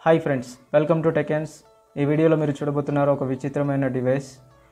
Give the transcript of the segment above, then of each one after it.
hi friends welcome to టెకెన్స్ ఈ వీడియోలో మీరు చూడబోతున్నారు ఒక విచిత్రమైన డివైస్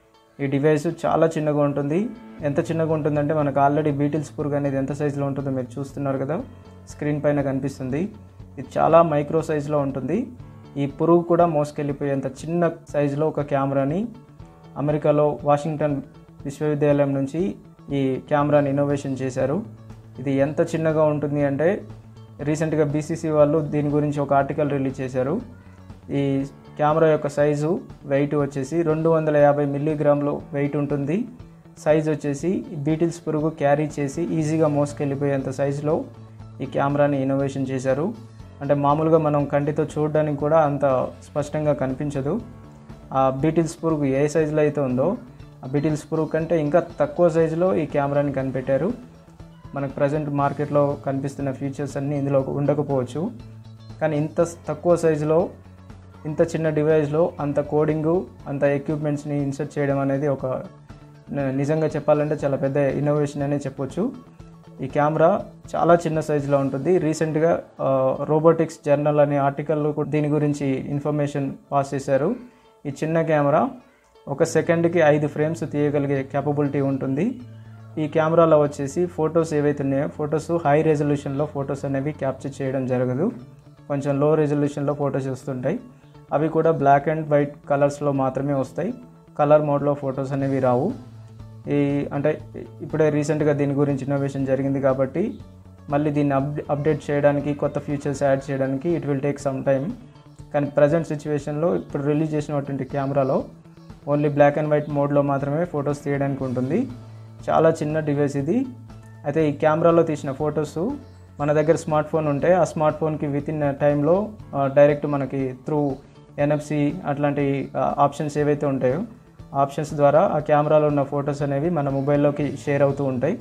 ఈ డివైస్ చాలా చిన్నగా ఉంటుంది ఎంత చిన్నగా ఉంటుందంటే మనకు ఆల్రెడీ బీటిల్స్ పురుగు అనేది ఎంత సైజులో ఉంటుందో మీరు చూస్తున్నారు కదా స్క్రీన్ పైన కనిపిస్తుంది ఇది చాలా మైక్రో సైజులో ఉంటుంది ఈ పురుగు కూడా మోసుకెళ్ళిపోయేంత చిన్న సైజులో ఒక కెమెరాని అమెరికాలో వాషింగ్టన్ విశ్వవిద్యాలయం నుంచి ఈ కెమెరాని ఇన్నోవేషన్ చేశారు ఇది ఎంత చిన్నగా ఉంటుంది అంటే రీసెంట్గా బీసీసీ వాళ్ళు దీని గురించి ఒక ఆర్టికల్ రిలీజ్ చేశారు ఈ కెమెరా యొక్క సైజు వెయిట్ వచ్చేసి రెండు వందల యాభై మిల్లీగ్రాములు వెయిట్ ఉంటుంది సైజ్ వచ్చేసి బీటిల్స్ పురుగు క్యారీ చేసి ఈజీగా మోసుకెళ్ళిపోయేంత సైజులో ఈ కెమెరాని ఇన్నోవేషన్ చేశారు అంటే మామూలుగా మనం కంటితో చూడడానికి కూడా అంత స్పష్టంగా కనిపించదు ఆ బీటిల్స్ పురుగు ఏ సైజులో అయితే ఉందో ఆ బీటిల్స్ పురుగు కంటే ఇంకా తక్కువ సైజులో ఈ కెమెరాని కనిపెట్టారు మనకు ప్రజెంట్ మార్కెట్లో కనిపిస్తున్న ఫీచర్స్ అన్నీ ఇందులో ఉండకపోవచ్చు కానీ ఇంత తక్కువ సైజులో ఇంత చిన్న డివైస్లో అంత కోడింగు అంత ఎక్విప్మెంట్స్ని ఇన్సర్ట్ చేయడం అనేది ఒక న- నిజంగా చెప్పాలంటే చాలా పెద్ద ఇన్నోవేషన్ అనే చెప్పొచ్చు ఈ కెమెరా చాలా చిన్న సైజులో ఉంటుంది రీసెంట్గా రోబోటిక్స్ జర్నల్ అనే ఆర్టికల్లో కూడా దీని గురించి ఇన్ఫర్మేషన్ పాస్ చేశారు ఈ చిన్న కెమెరా ఒక సెకండ్కి ఐదు ఫ్రేమ్స్ తీయగలిగే క్యాపబిలిటీ ఉంటుంది ఈ కెమెరాలో వచ్చేసి ఫొటోస్ ఏవైతే ఉన్నాయో ఫొటోస్ హై రెజల్యూషన్లో ఫొటోస్ అనేవి క్యాప్చర్ చేయడం జరగదు కొంచెం లో రెజల్యూషన్లో ఫొటోస్ వస్తుంటాయి అవి కూడా బ్లాక్ అండ్ వైట్ కలర్స్లో మాత్రమే వస్తాయి కలర్ మోడ్లో ఫొటోస్ అనేవి రావు ఈ అంటే ఇప్పుడే రీసెంట్గా దీని గురించి ఇన్నోవేషన్ జరిగింది కాబట్టి మళ్ళీ దీన్ని అప్ అప్డేట్ చేయడానికి కొత్త ఫీచర్స్ యాడ్ చేయడానికి it will take some time కానీ ప్రజెంట్ సిచ్యువేషన్లో ఇప్పుడు రిలీజ్ చేసినటువంటి కెమెరాలో ఓన్లీ బ్లాక్ అండ్ వైట్ మోడ్లో మాత్రమే ఫొటోస్ తీయడానికి ఉంటుంది చాలా చిన్న డివైస్ ఇది అయితే ఈ కెమెరాలో తీసిన ఫొటోస్ మన దగ్గర స్మార్ట్ ఫోన్ ఉంటే ఆ స్మార్ట్ ఫోన్కి విత్ ఇన్ టైంలో డైరెక్ట్ మనకి త్రూ ఎన్ఎఫ్సి అట్లాంటి ఆప్షన్స్ ఏవైతే ఉంటాయో ఆప్షన్స్ ద్వారా ఆ కెమెరాలో ఉన్న ఫొటోస్ అనేవి మన మొబైల్లోకి షేర్ అవుతూ ఉంటాయి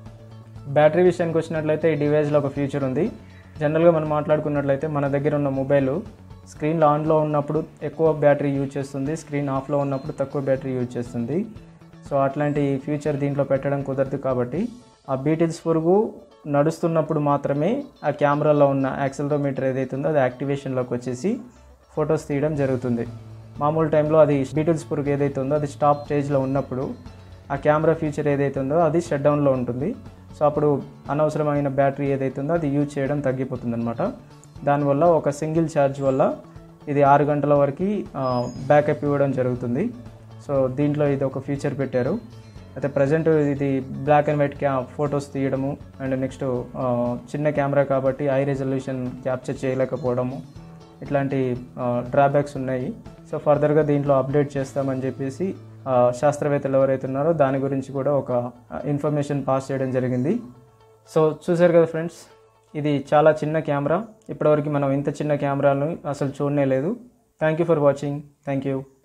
బ్యాటరీ విషయానికి వచ్చినట్లయితే ఈ డివైస్లో ఒక ఫీచర్ ఉంది జనరల్గా మనం మాట్లాడుకున్నట్లయితే మన దగ్గర ఉన్న మొబైల్ స్క్రీన్ ఆన్లో ఉన్నప్పుడు ఎక్కువ బ్యాటరీ యూజ్ చేస్తుంది స్క్రీన్ ఆఫ్లో ఉన్నప్పుడు తక్కువ బ్యాటరీ యూజ్ చేస్తుంది సో అట్లాంటి ఫీచర్ దీంట్లో పెట్టడం కుదరదు కాబట్టి ఆ బీటిల్స్ పురుగు నడుస్తున్నప్పుడు మాత్రమే ఆ కెమెరాలో ఉన్న యాక్సిలరోమీటర్ ఏదైతే ఉందో అది యాక్టివేషన్లోకి వచ్చేసి ఫొటోస్ తీయడం జరుగుతుంది మామూలు టైంలో అది బీటిల్స్ పురుగు ఏదైతే ఉందో అది స్టాప్ స్టేజ్లో ఉన్నప్పుడు ఆ కెమెరా ఫీచర్ ఏదైతే ఉందో అది షట్ డౌన్లో ఉంటుంది సో అప్పుడు అనవసరమైన బ్యాటరీ ఏదైతే ఉందో అది యూజ్ చేయడం తగ్గిపోతుంది అనమాట దానివల్ల ఒక సింగిల్ ఛార్జ్ వల్ల ఇది ఆరు గంటల వరకు బ్యాకప్ ఇవ్వడం జరుగుతుంది సో దీంట్లో ఇది ఒక ఫీచర్ పెట్టారు అయితే ప్రజెంట్ ఇది బ్లాక్ అండ్ వైట్ క్యా ఫొటోస్ తీయడము అండ్ నెక్స్ట్ చిన్న కెమెరా కాబట్టి హై రెజల్యూషన్ క్యాప్చర్ చేయలేకపోవడము ఇట్లాంటి డ్రాబ్యాక్స్ ఉన్నాయి సో ఫర్దర్గా దీంట్లో అప్డేట్ చేస్తామని చెప్పేసి ఆ, శాస్త్రవేత్తలు ఎవరైతే ఉన్నారో దాని గురించి కూడా ఒక ఇన్ఫర్మేషన్ పాస్ చేయడం జరిగింది సో చూసారు కదా ఫ్రెండ్స్ ఇది చాలా చిన్న కెమెరా ఇప్పటివరకు మనం ఇంత చిన్న కెమెరాను అసలు చూడనే లేదు thank you for watching thank you